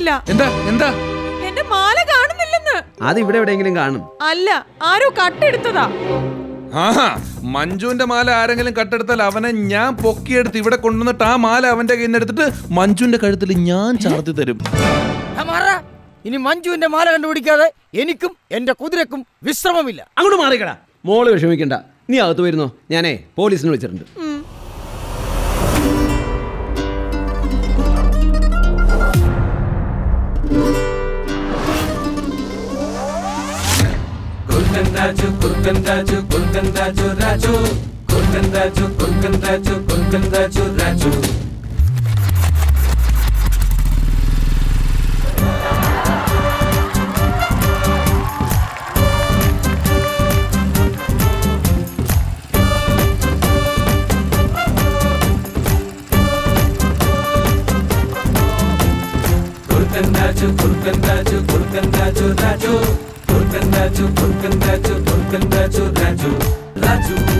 കാണുന്നില്ല എന്താ എന്താ എന്റെ മാല കാണുന്നില്ലെന്ന് അത് ഇവിടെ എവിടെയെങ്കിലും കാണും അല്ല ആരോ കട്ടെടുത്തതാ ആഹാ മഞ്ജുവിന്റെ മാല ആരെങ്കിലും കട്ടെടുത്താൽ അവനെ ഞാൻ പൊക്കിയെടുത്ത് ഇവിടെ കൊണ്ടുവന്നിട്ട് ആ മാല അവന്റെ കയ്യിൽ നിന്ന് എടുത്തിട്ട് മഞ്ജുവിന്റെ കഴുത്തിൽ ഞാൻ ചാർത്തി തരും ആ, മാറാ. ഇനി മഞ്ജുവിന്റെ മാല കണ്ടുപിടിക്കാതെ എനിക്കും എന്റെ കുതിരക്കും വിശ്രമമില്ല അങ്ങോട്ട് മാറിക്കടാ മോള് വിഷമിക്കണ്ട നീ അകത്ത് വരുന്നോ ഞാനേ പോലീസിനെ വിളിച്ചിട്ടുണ്ട് రాజు